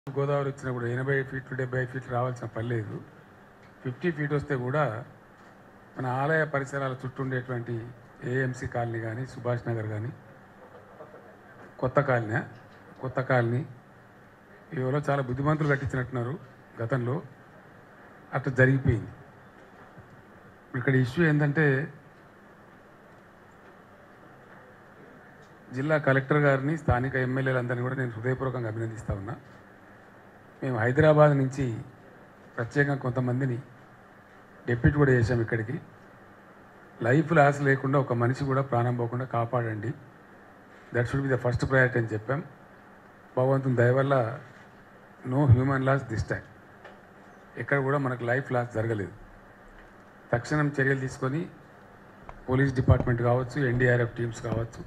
గోదావరి వచ్చినప్పుడు ఎనభై ఫీట్లు డెబ్బై ఫీట్లు రావాల్సిన పని లేదు ఫిఫ్టీ ఫీట్ వస్తే కూడా మన ఆలయ పరిసరాల చుట్టూ ఉండేటువంటి ఏఎంసీ కాలనీ కానీ సుభాష్ నగర్ కానీ కొత్త కాలనీ కొత్త కాలనీ ఇవలో చాలా బుద్ధిమంతులు కట్టించినట్టున్నారు గతంలో అట్లా జరిగిపోయింది ఇక్కడ ఇష్యూ ఏంటంటే జిల్లా కలెక్టర్ గారిని స్థానిక ఎమ్మెల్యేలందరినీ కూడా నేను హృదయపూర్వకంగా అభినందిస్తా ఉన్నా మేము హైదరాబాద్ నుంచి ప్రత్యేకంగా కొంతమందిని డెప్యూట్ కూడా చేశాం ఇక్కడికి లైఫ్ లాస్ లేకుండా ఒక మనిషి కూడా ప్రాణం పోకుండా కాపాడండి that should be the first priority అని చెప్పాం భగవంతుని దయ వల్ల no human loss this time ఎక్కడ కూడా మనకు లైఫ్ లాస్ జరగలేదు తక్షణం చర్యలు తీసుకొని పోలీస్ డిపార్ట్మెంట్ కావచ్చు ఎన్డీఆర్ఎఫ్ టీమ్స్ కావచ్చు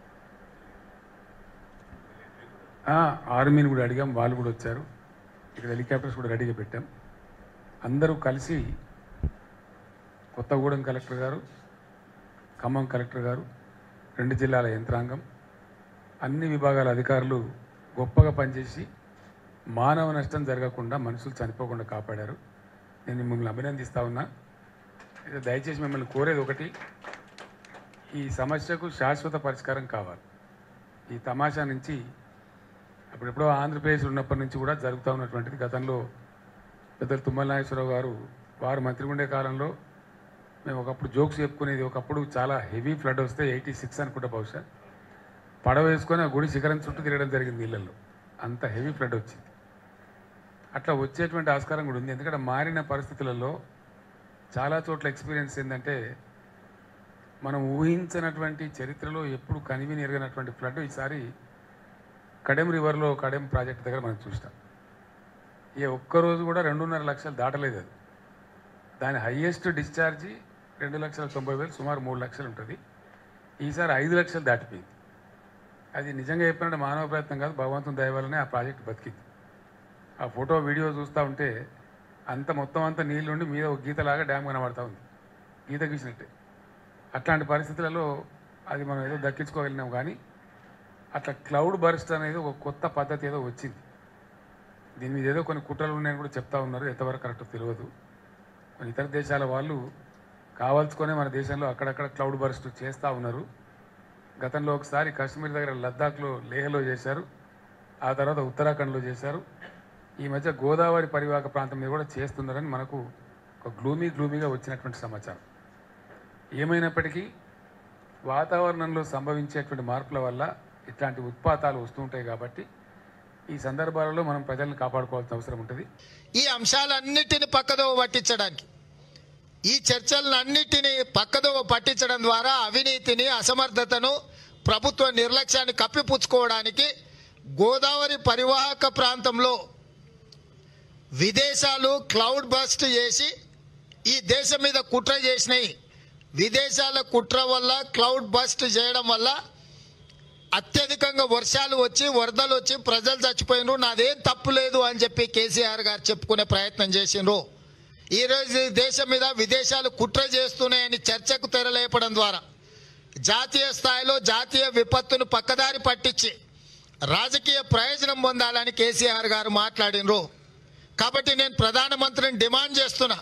ఆ, ఆర్మీని కూడా అడిగాం వాళ్ళు కూడా వచ్చారు ఇక్కడ హెలికాప్టర్స్ కూడా రెడీగా పెట్టాం అందరూ కలిసి కొత్తగూడెం కలెక్టర్ గారు ఖమ్మం కలెక్టర్ గారు రెండు జిల్లాల యంత్రాంగం అన్ని విభాగాల అధికారులు గొప్పగా పనిచేసి మానవ నష్టం జరగకుండా మనుషులు చనిపోకుండా కాపాడారు నేను మిమ్మల్ని అభినందిస్తా ఉన్నా అయితే దయచేసి మిమ్మల్ని కోరేది ఒకటి ఈ సమస్యకు శాశ్వత పరిష్కారం కావాలి ఈ తమాషా నుంచి అప్పుడెప్పుడో ఆంధ్రప్రదేశ్ ఉన్నప్పటి నుంచి కూడా జరుగుతూ ఉన్నటువంటిది గతంలో పెద్దలు తుమ్మల నాగేశ్వరరావు గారు వారు మంత్రి ఉండే కాలంలో మేము ఒకప్పుడు జోక్స్ చెప్పుకునేది ఒకప్పుడు చాలా హెవీ ఫ్లడ్ వస్తే ఎయిటీ సిక్స్ అనుకుంటా బహుశా పడవ వేసుకొని ఆ గుడి శిఖరం చుట్టూ తిరగడం జరిగింది నీళ్ళల్లో అంత హెవీ ఫ్లడ్ వచ్చింది అట్లా వచ్చేటువంటి ఆస్కారం కూడా ఉంది ఎందుకంటే మారిన పరిస్థితులలో చాలా చోట్ల ఎక్స్పీరియన్స్ ఏంటంటే మనం ఊహించినటువంటి చరిత్రలో ఎప్పుడు కనివిని ఎరగనటువంటి ఫ్లడ్ ఈసారి కడెం రివర్లో కడెం ప్రాజెక్ట్ దగ్గర మనం చూస్తాం ఇక ఒక్కరోజు కూడా రెండున్నర లక్షలు దాటలేదు అది దాని హయ్యెస్ట్ డిశ్చార్జి రెండు లక్షల తొంభై వేలు సుమారు మూడు లక్షలు ఉంటుంది ఈసారి ఐదు లక్షలు దాటిపోయింది అది నిజంగా చెప్పినట్టు మానవ ప్రయత్నం కాదు భగవంతుని దయ వల్లనే ఆ ప్రాజెక్ట్ బతికింది ఆ ఫోటో వీడియో చూస్తూ ఉంటే అంత మొత్తం అంతా నీళ్ళుండి మీద ఒక గీతలాగా డ్యామ్ కనబడతా ఉంది గీత గీసినట్టే అట్లాంటి పరిస్థితులలో అది మనం ఏదో దక్కించుకోగలిగినాం కానీ అట్లా క్లౌడ్ బర్స్ట్ అనేది ఒక కొత్త పద్ధతి ఏదో వచ్చింది దీని మీద ఏదో కొన్ని కుట్రలు ఉన్నాయని కూడా చెప్తా ఉన్నారు ఎంతవరకు కరెక్ట్ తెలియదు కొన్ని ఇతర దేశాల వాళ్ళు కావాల్సుకొనే మన దేశంలో అక్కడక్కడ క్లౌడ్ బర్స్ట్ చేస్తూ ఉన్నారు గతంలో ఒకసారి కాశ్మీర్ దగ్గర లద్దాఖ్లో లేహ్లో చేశారు ఆ తర్వాత ఉత్తరాఖండ్లో చేశారు ఈ మధ్య గోదావరి పరివాహక ప్రాంతం మీద కూడా చేస్తున్నారని మనకు ఒక గ్లూమీ గ్లూమీగా వచ్చినటువంటి సమాచారం ఏమైనప్పటికీ వాతావరణంలో సంభవించేటువంటి మార్పుల వల్ల ఇట్లాంటి ఉత్పాతాలు వస్తుంటాయి కాబట్టి ఈ సందర్భాలలో మనం ప్రజలను కాపాడుకోవాల్సిన అవసరం ఉంటుంది ఈ అంశాలన్నిటిని పక్కదోవ పట్టించడానికి ఈ చర్చలన్నిటిని పక్కదోవ పట్టించడం ద్వారా అవినీతిని అసమర్థతను ప్రభుత్వ నిర్లక్ష్యాన్ని కప్పిపుచ్చుకోవడానికి గోదావరి పరివాహక ప్రాంతంలో విదేశాలు క్లౌడ్ బస్ట్ చేసి ఈ దేశం మీద కుట్ర చేసినాయి విదేశాల కుట్ర వల్ల క్లౌడ్ బస్ట్ చేయడం వల్ల అత్యధికంగా వర్షాలు వచ్చి వరదలు వచ్చి ప్రజలు చచ్చిపోయినరు నాదేం తప్పు లేదు అని చెప్పి కేసీఆర్ గారు చెప్పుకునే ప్రయత్నం చేసిండ్రు ఈ రోజు ఈ దేశం మీద విదేశాలు కుట్ర చేస్తున్నాయని చర్చకు తెరలేపడం ద్వారా జాతీయ స్థాయిలో జాతీయ విపత్తును పక్కదారి పట్టించి రాజకీయ ప్రయోజనం పొందాలని కేసీఆర్ గారు మాట్లాడినరు కాబట్టి నేను ప్రధానమంత్రిని డిమాండ్ చేస్తున్నా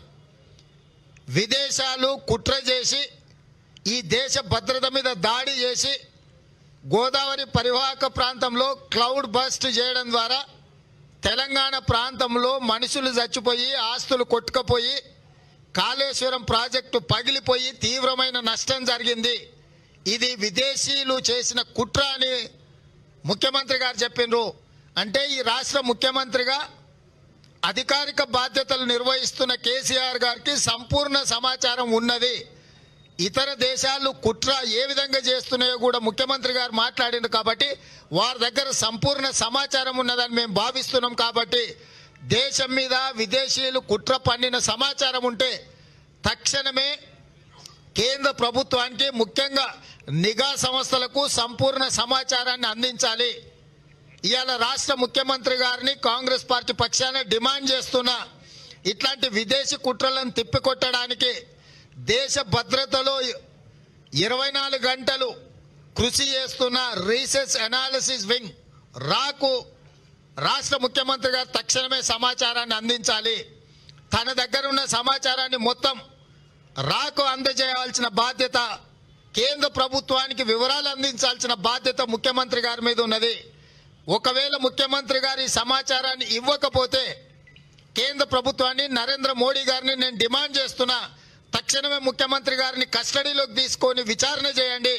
విదేశాలు కుట్ర చేసి ఈ దేశ భద్రత మీద దాడి చేసి గోదావరి పరివాహక ప్రాంతంలో క్లౌడ్ బస్ట్ చేయడం ద్వారా తెలంగాణ ప్రాంతంలో మనుషులు చచ్చిపోయి ఆస్తులు కొట్టుకుపోయి కాళేశ్వరం ప్రాజెక్టు పగిలిపోయి తీవ్రమైన నష్టం జరిగింది ఇది విదేశీయులు చేసిన కుట్ర అని ముఖ్యమంత్రి గారు చెప్పిండ్రు అంటే ఈ రాష్ట్ర ముఖ్యమంత్రిగా అధికారిక బాధ్యతలు నిర్వహిస్తున్న కేసీఆర్ గారికి సంపూర్ణ సమాచారం ఉన్నది ఇతర దేశాలు కుట్ర ఏ విధంగా చేస్తున్నాయో కూడా ముఖ్యమంత్రి గారు మాట్లాడిండు కాబట్టి వారి దగ్గర సంపూర్ణ సమాచారం ఉన్నదని మేము భావిస్తున్నాం కాబట్టి దేశం మీద విదేశీయులు కుట్ర పన్నిన సమాచారం ఉంటే తక్షణమే కేంద్ర ప్రభుత్వానికి ముఖ్యంగా నిఘా సంస్థలకు సంపూర్ణ సమాచారాన్ని అందించాలి ఇవాళ రాష్ట్ర ముఖ్యమంత్రి గారిని కాంగ్రెస్ పార్టీ పక్షాన డిమాండ్ చేస్తున్నా ఇట్లాంటి విదేశీ కుట్రలను తిప్పికొట్టడానికి దేశ భద్రతలో ఇరవై నాలుగు గంటలు కృషి చేస్తున్న రీసెర్చ్ అనాలిసిస్ వింగ్ రాకు రాష్ట్ర ముఖ్యమంత్రి గారు తక్షణమే సమాచారాన్ని అందించాలి తన దగ్గర ఉన్న సమాచారాన్ని మొత్తం రాకు అందజేయాల్సిన బాధ్యత కేంద్ర ప్రభుత్వానికి వివరాలు అందించాల్సిన బాధ్యత ముఖ్యమంత్రి గారి మీద ఉన్నది ఒకవేళ ముఖ్యమంత్రి గారి సమాచారాన్ని ఇవ్వకపోతే కేంద్ర ప్రభుత్వాన్ని నరేంద్ర మోడీ గారిని నేను డిమాండ్ చేస్తున్నా తక్షణమే ముఖ్యమంత్రి గారిని కస్టడీలోకి తీసుకొని విచారణ చేయండి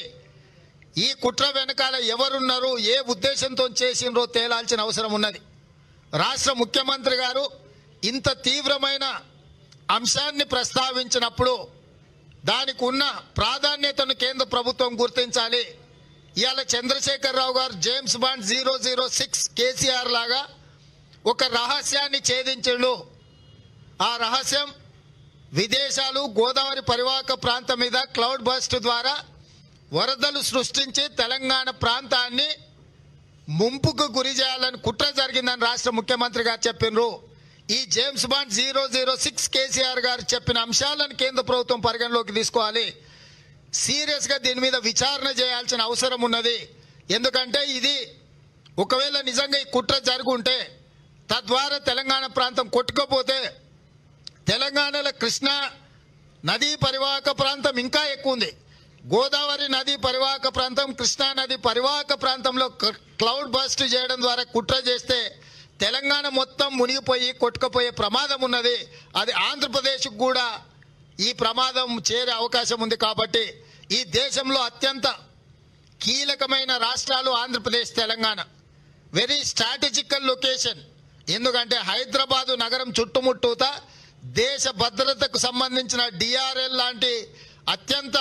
ఈ కుట్ర వెనకాల ఎవరున్నారు ఏ ఉద్దేశంతో చేసినరో తేలాల్సిన అవసరం ఉన్నది రాష్ట్ర ముఖ్యమంత్రి గారు ఇంత తీవ్రమైన అంశాన్ని ప్రస్తావించినప్పుడు దానికి ఉన్న ప్రాధాన్యతను కేంద్ర ప్రభుత్వం గుర్తించాలి ఇవాళ చంద్రశేఖరరావు గారు James Bond zero zero six KCR లాగా ఒక రహస్యాన్ని ఛేదించిండు ఆ రహస్యం విదేశాలు గోదావరి పరివాహక ప్రాంతం మీద క్లౌడ్ బస్ట్ ద్వారా వరదలు సృష్టించి తెలంగాణ ప్రాంతాన్ని ముంపుకు గురి చేయాలని కుట్ర జరిగిందని రాష్ట్ర ముఖ్యమంత్రి గారు చెప్పినారు ఈ James Bond zero zero six KCR గారు చెప్పిన అంశాలను కేంద్ర ప్రభుత్వం పరిగణలోకి తీసుకోవాలి సీరియస్గా దీని మీద విచారణ చేయాల్సిన అవసరం ఉన్నది ఎందుకంటే ఇది ఒకవేళ నిజంగా ఈ కుట్ర జరుగుంటే తద్వారా తెలంగాణ ప్రాంతం కొట్టుకోపోతే తెలంగాణలో కృష్ణా నదీ పరివాహక ప్రాంతం ఇంకా ఎక్కువ ఉంది గోదావరి నది పరివాహక ప్రాంతం కృష్ణా నది పరివాహక ప్రాంతంలో క- క్లౌడ్ బస్ట్ చేయడం ద్వారా కుట్ర చేస్తే తెలంగాణ మొత్తం మునిగిపోయి కొట్టుకుపోయే ప్రమాదం ఉన్నది అది ఆంధ్రప్రదేశ్కు కూడా ఈ ప్రమాదం చేరే అవకాశం ఉంది కాబట్టి ఈ దేశంలో అత్యంత కీలకమైన రాష్ట్రాలు Andhra Pradesh Telangana very strategical location ఎందుకంటే హైదరాబాదు నగరం చుట్టుముట్టూత దేశ భద్రతకు సంబంధించిన డిఆర్ఎల్ లాంటి అత్యంత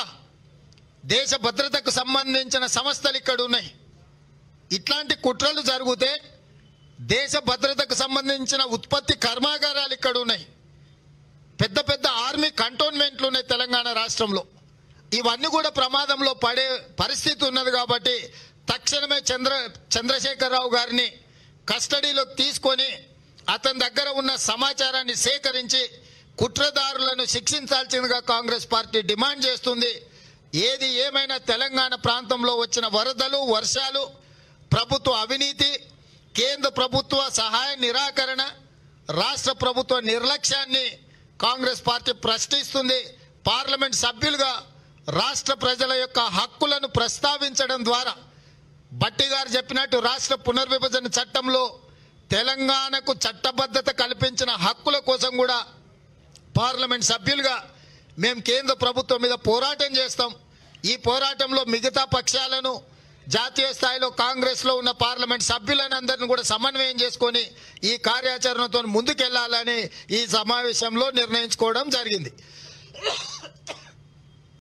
దేశ భద్రతకు సంబంధించిన సంస్థలు ఇక్కడ ఉన్నాయి ఇట్లాంటి కుట్రలు జరిగితే దేశ భద్రతకు సంబంధించిన ఉత్పత్తి కర్మాగారాలు ఇక్కడ ఉన్నాయి పెద్ద పెద్ద ఆర్మీ కంటోన్మెంట్లు ఉన్నాయి తెలంగాణ రాష్ట్రంలో ఇవన్నీ కూడా ప్రమాదంలో పడే పరిస్థితి ఉన్నది కాబట్టి తక్షణమే చంద్ర చంద్రశేఖరరావు గారిని కస్టడీలోకి తీసుకొని అతని దగ్గర ఉన్న సమాచారాన్ని సేకరించి కుట్రదారులను శిక్షించాల్సిందిగా కాంగ్రెస్ పార్టీ డిమాండ్ చేస్తుంది ఏది ఏమైనా తెలంగాణ ప్రాంతంలో వచ్చిన వరదలు వర్షాలు ప్రభుత్వ అవినీతి కేంద్ర ప్రభుత్వ సహాయ నిరాకరణ రాష్ట్ర ప్రభుత్వ నిర్లక్ష్యాన్ని కాంగ్రెస్ పార్టీ ప్రశ్నిస్తుంది పార్లమెంట్ సభ్యులుగా రాష్ట్ర ప్రజల యొక్క హక్కులను ప్రస్తావించడం ద్వారా బట్టి గారు చెప్పినట్టు రాష్ట్ర పునర్విభజన చట్టంలో తెలంగాణకు చట్టబద్ధత కల్పించిన హక్కుల కోసం కూడా పార్లమెంట్ సభ్యులుగా మేము కేంద్ర ప్రభుత్వం మీద పోరాటం చేస్తాం ఈ పోరాటంలో మిగతా పక్షాలను జాతీయ స్థాయిలో కాంగ్రెస్లో ఉన్న పార్లమెంట్ సభ్యులను అందరిని కూడా సమన్వయం చేసుకొని ఈ కార్యాచరణతో ముందుకెళ్లాలని ఈ సమావేశంలో నిర్ణయించుకోవడం జరిగింది